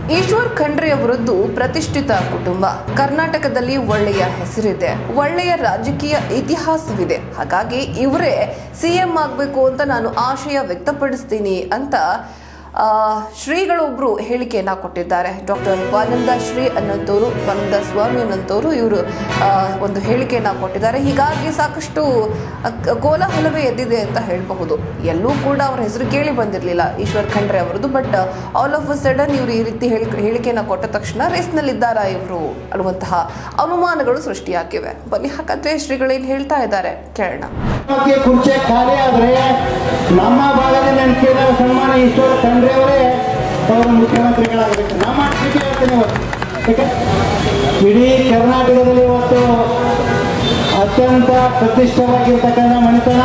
ಈಶ್ವರ್ ಖಂಡ್ರೆ ಅವರದ್ದು ಪ್ರತಿಷ್ಠಿತ ಕುಟುಂಬ ಕರ್ನಾಟಕದಲ್ಲಿ ಒಳ್ಳೆಯ ಹೆಸರಿದೆ ಒಳ್ಳೆಯ ರಾಜಕೀಯ ಇತಿಹಾಸವಿದೆ ಹಾಗಾಗಿ ಇವರೇ ಸಿಎಂ ಆಗಬೇಕು ಅಂತ ನಾನು ಆಶಯ ವ್ಯಕ್ತಪಡಿಸ್ತೀನಿ ಅಂತ ಆ, ಶ್ರೀಗಳೊಬ್ರು ಹೇಳಿಕೆಯನ್ನ ಕೊಟ್ಟಿದ್ದಾರೆ ಡಾಕ್ಟರ್ ವಾನಂದ ಶ್ರೀ ಅನ್ನೋಂಥವ್ರು ವಾನಂದ ಸ್ವಾಮಿ ಅನ್ನೋಂಥವ್ರು ಇವರು ಒಂದು ಹೇಳಿಕೆಯನ್ನ ಕೊಟ್ಟಿದ್ದಾರೆ ಹೀಗಾಗಿ ಸಾಕಷ್ಟು ಅ, ಕ- ಕೋಲಾಹಲವೇ ಎದ್ದಿದೆ ಅಂತ ಹೇಳಬಹುದು ಎಲ್ಲೂ ಕೂಡ ಅವರ ಹೆಸರು ಕೇಳಿ ಬಂದಿರಲಿಲ್ಲ ಈಶ್ವರ್ ಖಂಡ್ರೆ ಅವರದ್ದು but all of a sudden ಇವರು ಈ ರೀತಿ ಹೇಳಿ ಹೇಳಿಕೆಯನ್ನ ಕೊಟ್ಟ ತಕ್ಷಣ ರೇಸ್ನಲ್ಲಿದ್ದಾರಾ ಇವರು ಅನ್ನುವಂತಹ ಅನುಮಾನಗಳು ಸೃಷ್ಟಿಯಾಗಿವೆ ಬನ್ನಿ ಹಾಗಾದ್ರೆ ಶ್ರೀಗಳೇನು ಹೇಳ್ತಾ ಇದ್ದಾರೆ ಕೇಳೋಣ ಬಗ್ಗೆ ಕುರ್ಚಿ ಖಾಲಿ ಆದ್ರೆ ನಮ್ಮ ಭಾಗದ ನೆನಪಿನ ಸನ್ಮಾನ ಈಶ್ವರ ಖಂಡ್ರೆ ಅವರೇ ಅವರು ಮುಖ್ಯಮಂತ್ರಿಗಳಾಗಬೇಕು ನಮ್ಮ ಅನಿಸಿಕೆ ಹೇಳ್ತೀನಿ ಇವತ್ತು ಯಾಕೆ ಇಡೀ ಕರ್ನಾಟಕದಲ್ಲಿ ಇವತ್ತು ಅತ್ಯಂತ ಪ್ರತಿಷ್ಠವಾಗಿರ್ತಕ್ಕಂಥ ಮನೆತನ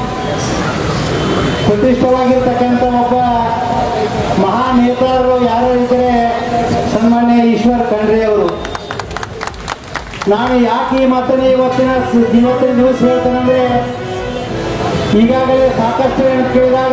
ಪ್ರತಿಷ್ಠವಾಗಿರ್ತಕ್ಕಂಥ ಒಬ್ಬ ಮಹಾನ್ ನೇತಾರರು ಯಾರು ಇದ್ದರೆ ಸನ್ಮಾನ್ಯ ಈಶ್ವರ್ ಖಂಡ್ರೆ ಅವರು ನಾನು ಯಾಕೆ ಈ ಮಾತನ್ನ ಇವತ್ತಿನ ಸ- ಇವತ್ತಿನ ನ್ಯೂಸ್ ಹೇಳ್ತೇನೆಂದ್ರೆ ಈಗಾಗಲೇ ಸಾಕಷ್ಟು ಏನು ಕೇಳಿದಾಗ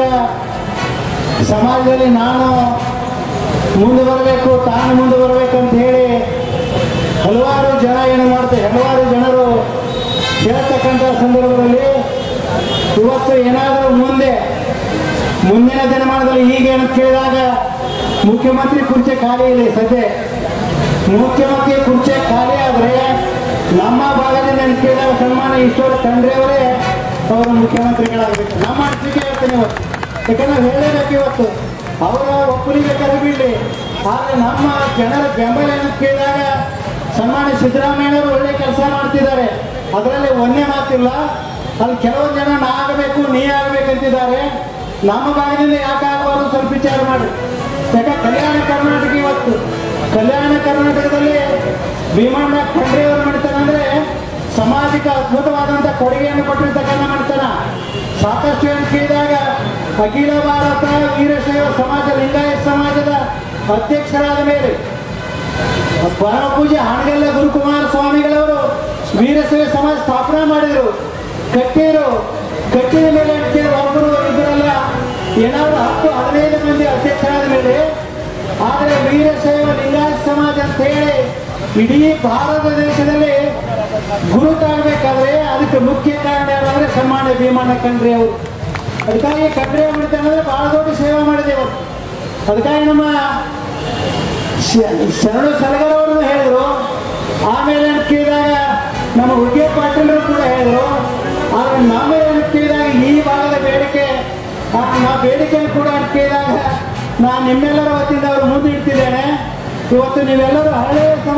ಸಮಾಜದಲ್ಲಿ ನಾನು ಮುಂದೆ ಬರಬೇಕು ತಾನು ಮುಂದೆ ಬರಬೇಕು ಅಂತ ಹೇಳಿ ಹಲವಾರು ಜನ ಏನು ಮಾಡ್ತಾರೆ ಹಲವಾರು ಜನರು ಹೇಳ್ತಕ್ಕಂಥ ಸಂದರ್ಭದಲ್ಲಿ ಇವತ್ತು ಏನಾದರೂ ಮುಂದೆ ಮುಂದಿನ ದಿನಮಾನದಲ್ಲಿ ಈಗ ಏನು ಕೇಳಿದಾಗ ಮುಖ್ಯಮಂತ್ರಿ ಕುರ್ಚಿ ಖಾಲಿ ಇದೆ ಸದ್ಯ ಮುಖ್ಯಮಂತ್ರಿ ಕುರ್ಚಿ ಖಾಲಿ ಆದರೆ ನಮ್ಮ ಭಾಗದಿಂದ ಏನು ಕೇಳಿದಾಗ ಸನ್ಮಾನ ಈಶ್ವರ ಖಂಡ್ರೆ ಅವರೇ ಅವರು ಮುಖ್ಯಮಂತ್ರಿಗಳಾಗಬೇಕು ನಮ್ಮ ಅನಿಸಿಕೆ ಹೇಳ್ತೀನಿ ಇವತ್ತು ಯಾಕಂದ್ರೆ ಹೇಳಲೇಬೇಕು ಇವತ್ತು ಅವರ ಒಪ್ಪಲಿಗೆ ಕರೆಬಿಡ್ಲಿ ಆದರೆ ನಮ್ಮ ಜನರ ಬೆಂಬಲ ಏನು ಕೇಳಿದಾಗ ಸನ್ಮಾನ್ಯ ಸಿದ್ದರಾಮಯ್ಯನವರು ಒಳ್ಳೆ ಕೆಲಸ ಮಾಡ್ತಿದ್ದಾರೆ ಅದರಲ್ಲಿ ಒಂದೇ ಮಾತಿಲ್ಲ ಅಲ್ಲಿ ಕೆಲವೊಂದು ಜನ ನಾ ಆಗಬೇಕು ನೀ ಆಗಬೇಕಂತಿದ್ದಾರೆ ನಮ್ಮ ಭಾಗದಿಂದ ಯಾಕೆ ಆಗಬಾರ್ದು ಸ್ವಲ್ಪ ವಿಚಾರ ಮಾಡಿ ಯಾಕೆ ಕಲ್ಯಾಣ ಕರ್ನಾಟಕ ಇವತ್ತು ಕಲ್ಯಾಣ ಕರ್ನಾಟಕದಲ್ಲಿ ಭೀಮಣ್ಣ ಖಂಡ್ರೆ ಅವರು ಮಾಡ್ತಾನೆ ಅಂದ್ರೆ ಸಮಾಜಕ್ಕೆ ಅದ್ಭುತವಾದಂಥ ಕೊಡುಗೆಯನ್ನು ಕೊಟ್ಟಿರ್ತಕ್ಕಂಥ ಮಾಡ್ತಾನ ಸಾಕಷ್ಟು ಏನು ಕೇಳಿದಾಗ ಅಖಿಲ ಭಾರತ ವೀರಶೈವ ಸಮಾಜ ಲಿಂಗಾಯತ ಸಮಾಜದ ಅಧ್ಯಕ್ಷರಾದ ಮೇಲೆ ಪರಮ ಪೂಜೆ ಹಾನಗಲ್ಲ ಗುರುಕುಮಾರ ಸ್ವಾಮಿಗಳವರು ವೀರಶೈವ ಸಮಾಜ ಸ್ಥಾಪನೆ ಮಾಡಿದರು ಕಟ್ಟಿರು ಕಟ್ಟಿದ ಮೇಲೆ ಅಂತೇಳಿ ಒಬ್ಬರು ಇದರಲ್ಲ ಏನಾದ್ರು ಹತ್ತು ಹದಿನೈದು ಮಂದಿ ಅಧ್ಯಕ್ಷರಾದ ಮೇಲೆ ಆದರೆ ವೀರಶೈವ ಲಿಂಗಾಯತ ಸಮಾಜ ಅಂತ ಹೇಳಿ ಇಡೀ ಭಾರತ ದೇಶದಲ್ಲಿ ಗುರುತಾಗಬೇಕಾದ್ರೆ ಅದಕ್ಕೆ ಮುಖ್ಯ ಕಾರಣ ಯಾರು ಅಂದ್ರೆ ಸನ್ಮಾನ್ಯ ಭೀಮಣ್ಣ ಖಂಡ್ರೆ ಅವರು ಅದಕ್ಕಾಗಿ ಖಂಡ್ರೆ ಮಾಡ್ತಾನಂದ್ರೆ ಬಹಳ ದೊಡ್ಡ ಸೇವೆ ಮಾಡಿದೆವು ಅದಕ್ಕಾಗಿ ನಮ್ಮ ಶ- ಶರಣು ಸಲಗರ್ ಅವರು ಹೇಳಿದ್ರು ಆಮೇಲೆ ಅಂತ ಕೇಳಿದಾಗ ನಮ್ಮ ಹುಗ್ಗೆ ಪಾಟೀಲರು ಕೂಡ ಹೇಳಿದ್ರು ಆದ್ರೆ ನಮ್ಮ ಏನು ಕೇಳಿದಾಗ ಈ ಭಾಗದ ಬೇಡಿಕೆ ಆ ನಾ ಬೇಡಿಕೆ ಕೂಡ ಅಂತ ಕೇಳಿದಾಗ ನಾನು ನಿಮ್ಮೆಲ್ಲರ ವತಿಯಿಂದ ಅವರು ಮುಂದೆ ಇಡ್ತಿದ್ದೇನೆ ಇವತ್ತು ನೀವೆಲ್ಲರೂ ಹಳೆಯ